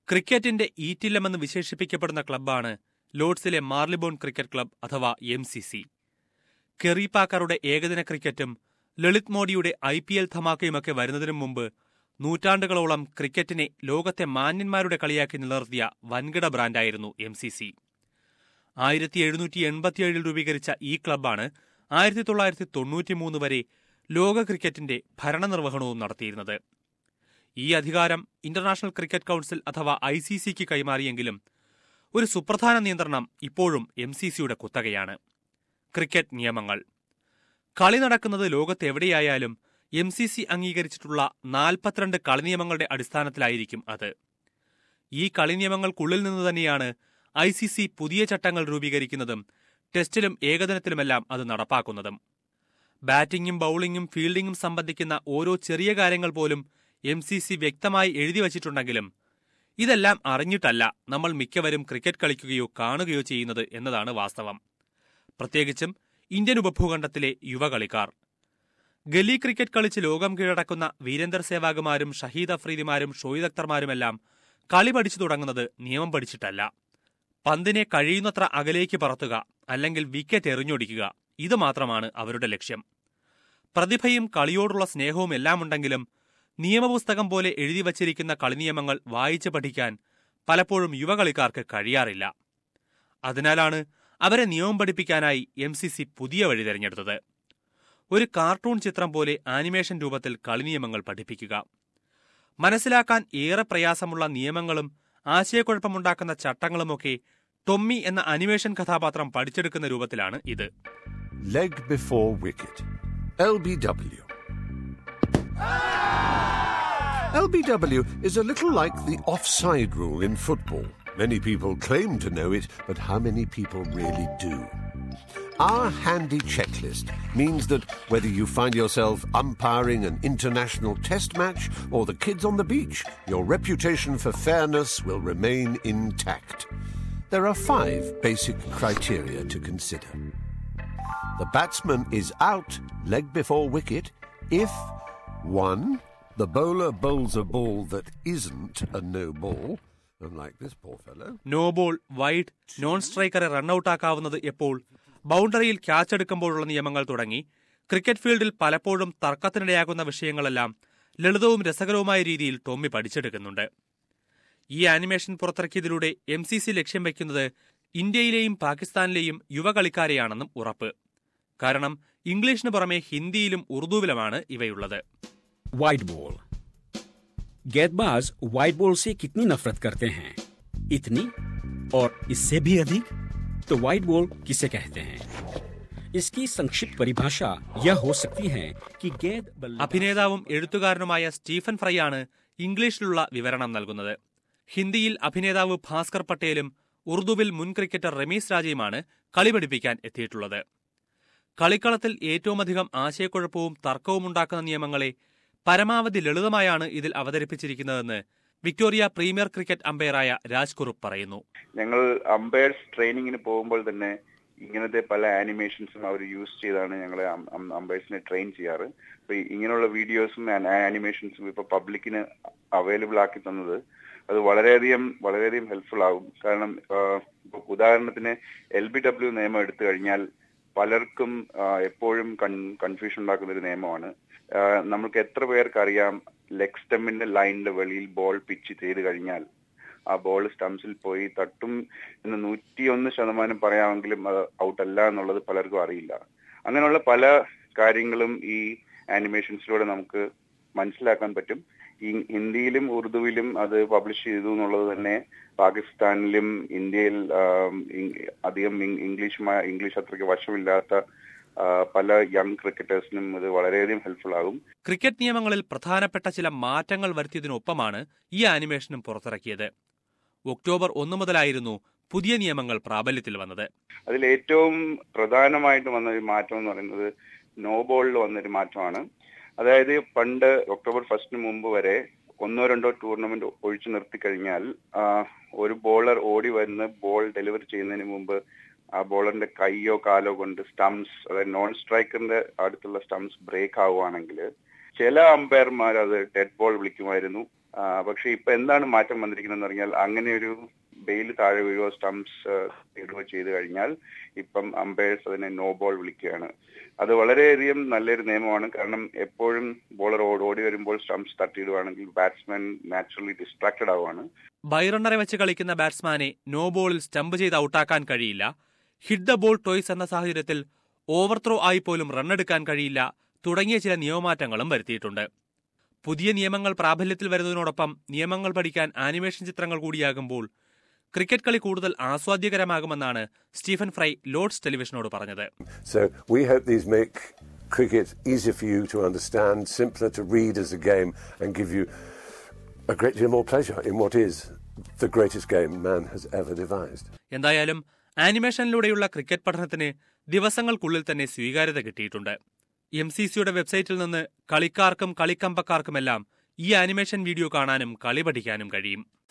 ക്രിക്കറ്റിന്റെ ഈറ്റില്ലമെന്ന് വിശേഷിപ്പിക്കപ്പെടുന്ന ക്ലബ്ബാണ് ലോർഡ്സിലെ മാർലിബോൺ ക്രിക്കറ്റ് ക്ലബ് അഥവാ എം സി സി കെറി പാക്കറുടെ ഏകദിന ക്രിക്കറ്റും ലളിത് മോഡിയുടെ ഐ പി എൽ ധമാക്കയുമൊക്കെ വരുന്നതിനു മുമ്പ് നൂറ്റാണ്ടുകളോളം ക്രിക്കറ്റിനെ ലോകത്തെ മാന്യന്മാരുടെ കളിയാക്കി നിലനിർത്തിയ വൻകിട ബ്രാൻഡായിരുന്നു എം സി സി ആയിരത്തി എഴുന്നൂറ്റി എൺപത്തിയേഴിൽ രൂപീകരിച്ച ഈ ക്ലബ്ബാണ് ആയിരത്തി തൊള്ളായിരത്തി തൊണ്ണൂറ്റിമൂന്ന് വരെ ലോക ക്രിക്കറ്റിന്റെ ഭരണനിർവഹണവും നടത്തിയിരുന്നത് ഈ അധികാരം ഇന്റർനാഷണൽ ക്രിക്കറ്റ് കൌൺസിൽ അഥവാ ഐ സി സിക്ക് കൈമാറിയെങ്കിലും ഒരു സുപ്രധാന നിയന്ത്രണം ഇപ്പോഴും എം സി സിയുടെ കുത്തകയാണ് ക്രിക്കറ്റ് നിയമങ്ങൾ കളി നടക്കുന്നത് ലോകത്തെവിടെയായാലും എം സി സി അംഗീകരിച്ചിട്ടുള്ള നാൽപ്പത്തിരണ്ട് കളി നിയമങ്ങളുടെ അടിസ്ഥാനത്തിലായിരിക്കും അത് ഈ കളി നിയമങ്ങൾക്കുള്ളിൽ നിന്ന് തന്നെയാണ് ഐ സി സി പുതിയ ചട്ടങ്ങൾ രൂപീകരിക്കുന്നതും ടെസ്റ്റിലും ഏകദിനത്തിലുമെല്ലാം അത് നടപ്പാക്കുന്നതും ബാറ്റിംഗും ബൌളിംഗും ഫീൽഡിംഗും സംബന്ധിക്കുന്ന ഓരോ ചെറിയ കാര്യങ്ങൾ പോലും എം സി സി വ്യക്തമായി എഴുതി വച്ചിട്ടുണ്ടെങ്കിലും ഇതെല്ലാം അറിഞ്ഞിട്ടല്ല നമ്മൾ മിക്കവരും ക്രിക്കറ്റ് കളിക്കുകയോ കാണുകയോ ചെയ്യുന്നത് എന്നതാണ് വാസ്തവം പ്രത്യേകിച്ചും ഇന്ത്യൻ ഉപഭൂഖണ്ഡത്തിലെ യുവകളിക്കാർ ഗലി ക്രിക്കറ്റ് കളിച്ച് ലോകം കീഴടക്കുന്ന വീരേന്ദർ സേവാഗുമാരും ഷഹീദ് അഫ്രീദിമാരും ഷോയിദ് അക്തർമാരുമെല്ലാം കളി പഠിച്ചു തുടങ്ങുന്നത് നിയമം പഠിച്ചിട്ടല്ല പന്തിനെ കഴിയുന്നത്ര അകലേക്ക് പറത്തുക അല്ലെങ്കിൽ വിക്കറ്റ് എറിഞ്ഞൊടിക്കുക ഇത് മാത്രമാണ് അവരുടെ ലക്ഷ്യം പ്രതിഭയും കളിയോടുള്ള സ്നേഹവും എല്ലാം ഉണ്ടെങ്കിലും നിയമപുസ്തകം പോലെ എഴുതി വച്ചിരിക്കുന്ന കളിനിയമങ്ങൾ വായിച്ച് പഠിക്കാൻ പലപ്പോഴും യുവകളിക്കാർക്ക് കഴിയാറില്ല അതിനാലാണ് അവരെ നിയമം പഠിപ്പിക്കാനായി എം സി സി പുതിയ വഴി തിരഞ്ഞെടുത്തത് ഒരു കാർട്ടൂൺ ചിത്രം പോലെ ആനിമേഷൻ രൂപത്തിൽ കളിനിയമങ്ങൾ പഠിപ്പിക്കുക മനസ്സിലാക്കാൻ ഏറെ പ്രയാസമുള്ള നിയമങ്ങളും ആശയക്കുഴപ്പമുണ്ടാക്കുന്ന ചട്ടങ്ങളുമൊക്കെ ടൊമ്മി എന്ന അനിമേഷൻ കഥാപാത്രം പഠിച്ചെടുക്കുന്ന രൂപത്തിലാണ് ഇത് Leg before wicket. LBW. LBW is a little like the offside rule in football. Many people claim to know it, but how many people really do? Our handy checklist means that whether you find yourself umpiring an international test match or the kids on the beach, your reputation for fairness will remain intact. There are five basic criteria to consider. The batsman is out, leg before wicket, if 1. The bowler bowls a ball that isn't a no ball, unlike this poor fellow. No ball wide non സ്ട്രൈക്കറെ റണ്ണൌട്ടാക്കാവുന്നത് എപ്പോൾ ബൗണ്ടറിയിൽ catch എടുക്കുമ്പോഴുള്ള നിയമങ്ങൾ തുടങ്ങി cricket ഫീൽഡിൽ പലപ്പോഴും തർക്കത്തിനിടയാകുന്ന വിഷയങ്ങളെല്ലാം ലളിതവും രസകരവുമായ രീതിയിൽ ടോമ്മി പഠിച്ചെടുക്കുന്നുണ്ട് ഈ ആനിമേഷൻ പുറത്തിറക്കിയതിലൂടെ എം സി സി ലക്ഷ്യം വയ്ക്കുന്നത് ഇന്ത്യയിലെയും പാകിസ്ഥാനിലെയും യുവകളിക്കാരെയാണെന്നും ഉറപ്പ് കാരണം ഇംഗ്ലീഷിന് പുറമെ ഹിന്ദിയിലും ഉറുദുവിലുമാണ് ഇവയുള്ളത് वाइड बॉल गेंदबाज वाइड बॉल से कितनी नफरत करते हैं इतनी और इससे भी अधिक तो वाइड बॉल किसे कहते हैं इसकी संक्षिप्त परिभाषा यह हो सकती है कि गेंद बल्ले അഭിനേതാവും എഴുത്തുകാരനുമായ സ്റ്റീഫൻ ഫ്രൈയാണ് ഇംഗ്ലീഷിലുള്ള വിവരണം നൽകുന്നത് ഹിന്ദിയിൽ അഭിനേതാവ് ഭാസ്കർ പട്ടേലും ഉറുദുവിൽ മുൻ ക്രിക്കറ്റർ റമീസ് രാജയുമാണ് കളി പഠിപ്പിക്കാൻ എത്തിയിട്ടുള്ളത് കളിക്കളത്തിൽ ഏറ്റവുമധികം ആശയക്കുഴപ്പവും തർക്കവും ഉണ്ടാക്കുന്ന നിയമങ്ങളെ പരമാവധി ലളിതമായാണ് ഇതിൽ അവതരിപ്പിച്ചിരിക്കുന്നതെന്ന് വിക്ടോറിയ പ്രീമിയർ ക്രിക്കറ്റ് അമ്പയറായ രാജ് കുറുപ്പ് പറയുന്നു ഞങ്ങൾ അമ്പയർസ് ട്രെയിനിങ്ങിന് പോകുമ്പോൾ തന്നെ ഇങ്ങനത്തെ പല ആനിമേഷൻസും അവർ യൂസ് ചെയ്താണ് ഞങ്ങൾ അമ്പയർസിനെ ട്രെയിൻ ചെയ്യാറ് അപ്പൊ ഈ ഇങ്ങനെയുള്ള വീഡിയോസും ആനിമേഷൻസും ഇപ്പൊ പബ്ലിക്കിന് അവൈലബിൾ ആക്കി തന്നത് അത് വളരെയധികം വളരെയധികം ഹെൽപ്ഫുൾ ആകും കാരണം ആഹ്, ഇപ്പൊ ഉദാഹരണത്തിന് എൽ ബി ഡബ്ല്യു നിയമം എടുത്തു കഴിഞ്ഞാൽ പലർക്കും ആഹ്, എപ്പോഴും കൺഫ്യൂഷൻ ഉണ്ടാക്കുന്ന ഒരു നിയമമാണ് ആഹ്, നമുക്ക് എത്ര പേർക്ക് അറിയാം ലെഗ് സ്റ്റമ്മിന്റെ ലൈനിന്റെ വെളിയിൽ ബോൾ പിച്ച് ചെയ്ത് കഴിഞ്ഞാൽ ആ ബോൾ സ്റ്റംസിൽ പോയി തട്ടും എന്ന് നൂറ്റിയൊന്ന് ശതമാനം പറയാമെങ്കിലും അത് ഔട്ട് അല്ല എന്നുള്ളത് പലർക്കും അറിയില്ല അങ്ങനെയുള്ള പല കാര്യങ്ങളും ഈ ആനിമേഷൻസിലൂടെ നമുക്ക് മനസ്സിലാക്കാൻ പറ്റും ഈ ഹിന്ദിയിലും ഉറുദുവിലും അത് പബ്ലിഷ് ചെയ്തു എന്നുള്ളത് തന്നെ പാകിസ്ഥാനിലും ഇന്ത്യയിൽ ആം, ഇ- അധികം ഇ- ഇംഗ്ലീഷ് മ- ഇംഗ്ലീഷ് അത്രയ്ക്ക് വശമില്ലാത്ത ആ, പല യങ് ക്രിക്കറ്റേഴ്സിനും ഇത് വളരെയധികം ഹെൽപ്ഫുൾ ആകും ക്രിക്കറ്റ് നിയമങ്ങളിൽ പ്രധാനപ്പെട്ട ചില മാറ്റങ്ങൾ വരുത്തിയതിനൊപ്പമാണ് ഈ ആനിമേഷനും പുറത്തിറക്കിയത് ഒക്ടോബർ ഒന്ന് മുതലായിരുന്നു പുതിയ നിയമങ്ങൾ പ്രാബല്യത്തിൽ വന്നത് അതിൽ ഏറ്റവും പ്രധാനമായിട്ട് വന്ന ഒരു മാറ്റം എന്ന് പറയുന്നത് നോ ബോളിൽ വന്നൊരു മാറ്റമാണ് അതായത് പണ്ട് ഒക്ടോബർ ഫസ്റ്റിന് മുമ്പ് വരെ ഒന്നോ രണ്ടോ ടൂർണമെന്റ് ഒഴിച്ചു നിർത്തി കഴിഞ്ഞാൽ ആ, ഒരു ബോളർ ഓടി വന്ന് ബോൾ ഡെലിവറി ചെയ്യുന്നതിന് മുമ്പ് ആ ബോളറിന്റെ കൈയോ കാലോ കൊണ്ട് സ്റ്റംസ് അതായത് നോൺ സ്ട്രൈക്കറിന്റെ അടുത്തുള്ള സ്റ്റംസ് ബ്രേക്ക് ആവുകയാണെങ്കിൽ ചില അമ്പയർമാർ അത് ഡെഡ് ബോൾ വിളിക്കുമായിരുന്നു ആ, പക്ഷെ ഇപ്പൊ എന്താണ് മാറ്റം വന്നിരിക്കുന്നതെന്ന് പറഞ്ഞാൽ അങ്ങനെ ഒരു ബെയിൽ താഴെ വീഴുകയോ സ്റ്റംപ്സ് ഇടുകയോ ചെയ്തു കഴിഞ്ഞാൽ ഇപ്പം അമ്പയേഴ്സ് അതിനെ നോ ബോൾ വിളിക്കുകയാണ് അത് വളരെയധികം നല്ലൊരു നിയമമാണ് കാരണം എപ്പോഴും ബോളർ ഓടി വരുമ്പോൾ സ്റ്റംപ്സ് തട്ടിയിടുവാണെങ്കിൽ ബാറ്റ്സ്മാൻ നാച്ചുറലി ഡിസ്ട്രാക്റ്റഡ് ആവുകയാണ് ബൈറണ്ണറെ വെച്ച് കളിക്കുന്ന ബാറ്റ്സ്മാനെ നോ ബോളിൽ സ്റ്റംപ് ചെയ്ത് ഔട്ടാക്കാൻ കഴിയില്ല ഹിറ്റ് ദ ബോൾ ടോയ്സ് എന്ന സാഹചര്യത്തിൽ ഓവർ ത്രോ ആയി പോലും റണ്ണെടുക്കാൻ കഴിയില്ല തുടങ്ങിയ ചില നിയമമാറ്റങ്ങളും വരുത്തിയിട്ടുണ്ട് പുതിയ നിയമങ്ങൾ പ്രാബല്യത്തിൽ വരുന്നതിനോടൊപ്പം നിയമങ്ങൾ പഠിക്കാൻ ആനിമേഷൻ ചിത്രങ്ങൾ കൂടിയാകുമ്പോൾ ക്രിക്കറ്റ് കളി കൂടുതൽ ആസ്വാദ്യകരമാകുമെന്നാണ് സ്റ്റീഫൻ ഫ്രൈ ലോർഡ്സ് ടെലിവിഷനോട് പറഞ്ഞത് So we hope these make cricket easier for you to understand, simpler to read as a game, and give you a great deal more pleasure in what is the greatest game man has ever devised. എന്തായാലും ആനിമേഷനിലൂടെയുള്ള cricket പഠനത്തിന് ദിവസങ്ങൾക്കുള്ളിൽ തന്നെ സ്വീകാര്യത കിട്ടിയിട്ടുണ്ട് M C സിയുടെ വെബ്സൈറ്റിൽ നിന്ന് കളിക്കാർക്കും കളിക്കമ്പക്കാർക്കുമെല്ലാം ഈ ആനിമേഷൻ വീഡിയോ കാണാനും കളി പഠിക്കാനും കഴിയും